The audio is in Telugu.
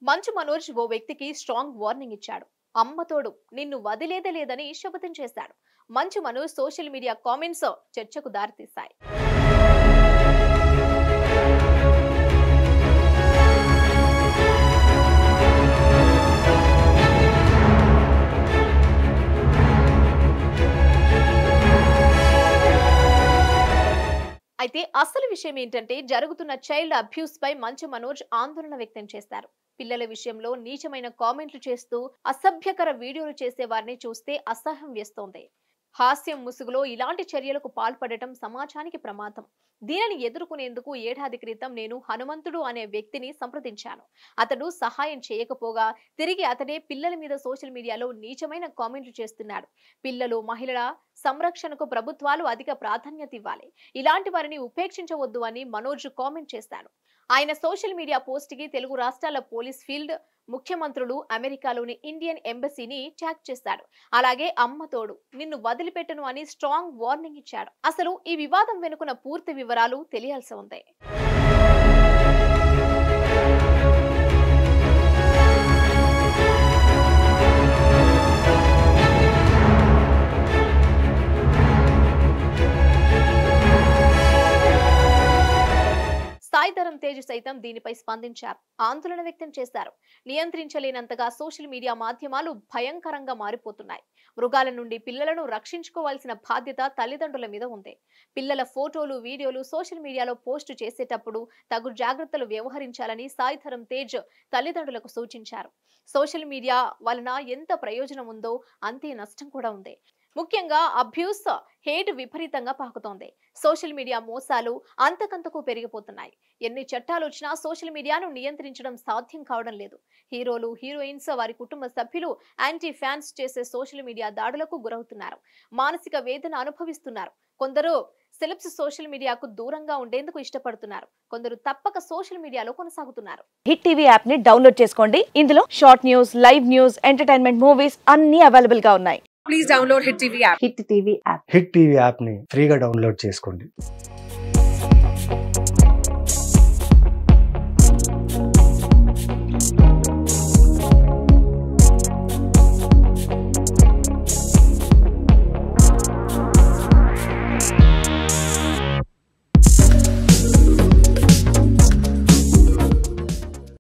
మంచు మనోజ్ ఓ వ్యక్తికి స్ట్రాంగ్ వార్నింగ్ ఇచ్చాడు అమ్మతోడు నిన్ను వదిలేదే లేదని శపథం చేశాడు మంచు మనోజ్ సోషల్ మీడియా కామెంట్స్ చర్చకు దారితీశాయి అయితే అసలు విషయం ఏంటంటే జరుగుతున్న చైల్డ్ అబ్యూస్ పై మంచు మనోజ్ ఆందోళన వ్యక్తం చేశారు పిల్లల విషయంలో నీచమైన కామెంట్లు చేస్తూ అసభ్యకర వీడియోలు చేసే వారిని చూస్తే అసహ్యం వేస్తోంది హాస్యం ముసుగులో ఇలాంటి చర్యలకు పాల్పడటం సమాజానికి ప్రమాదం దీనిని ఎదుర్కొనేందుకు ఏడాది క్రితం నేను హనుమంతుడు అనే వ్యక్తిని సంప్రదించాను అతడు సహాయం చేయకపోగా తిరిగి అతడే పిల్లల మీద సోషల్ మీడియాలో నీచమైన కామెంట్లు చేస్తున్నాడు పిల్లలు మహిళల సంరక్షణకు ప్రభుత్వాలు అధిక ప్రాధాన్యత ఇవ్వాలి ఇలాంటి వారిని ఉపేక్షించవద్దు అని మనోజ్ కామెంట్ చేశాడు ఆయన సోషల్ మీడియా పోస్ట్ కి తెలుగు రాష్ట్రాల పోలీస్ ఫీల్డ్ ముఖ్యమంత్రులు అమెరికాలోని ఇండియన్ ఎంబసీని ట్యాగ్ చేశాడు అలాగే అమ్మ తోడు నిన్ను వదిలిపెట్టను అని స్ట్రాంగ్ వార్నింగ్ ఇచ్చాడు అసలు ఈ వివాదం వెనుకున్న పూర్తి వివరాలు తెలియాల్సి ఉంది సాయిధరం తేజ్ సైతం దీనిపై స్పందించారు ఆందోళన వ్యక్తం చేశారు నియంత్రించలేనంతగా సోషల్ మీడియా మాధ్యమాలు భయంకరంగా మారిపోతున్నాయి మృగాల నుండి పిల్లలను రక్షించుకోవాల్సిన బాధ్యత తల్లిదండ్రుల మీద ఉంది పిల్లల ఫోటోలు వీడియోలు సోషల్ మీడియాలో పోస్టు చేసేటప్పుడు తగు జాగ్రత్తలు వ్యవహరించాలని సాయిధరం తేజ్ తల్లిదండ్రులకు సూచించారు సోషల్ మీడియా వలన ఎంత ప్రయోజనం ఉందో అంతే నష్టం కూడా ఉంది ముఖ్యంగా అబ్యూస్ హేట్ విపరీతంగా పాకుతోంది సోషల్ మీడియా మోసాలు అంతకంతకు పెరిగిపోతున్నాయి ఎన్ని చట్టాలు వచ్చినా సోషల్ మీడియాను నియంత్రించడం సాధ్యం కావడం లేదు హీరోలు హీరోయిన్స్ వారి కుటుంబ సభ్యులు యాంటీ ఫ్యాన్స్ చేసే సోషల్ మీడియా దాడులకు గురవుతున్నారు మానసిక వేదన అనుభవిస్తున్నారు కొందరు సెలబ్స్ సోషల్ మీడియాకు దూరంగా ఉండేందుకు ఇష్టపడుతున్నారు కొందరు తప్పక సోషల్ మీడియాలో కొనసాగుతున్నారు హిట్ టీవీ యాప్ ని డౌన్లోడ్ చేసుకోండి ఇందులో short news live news entertainment movies అన్ని అవైలబుల్ గా ఉన్నాయి please download Hit TV app. Hit TV app Hit TV యాప్ని ఫ్రీగా డౌన్లోడ్ చేసుకోండి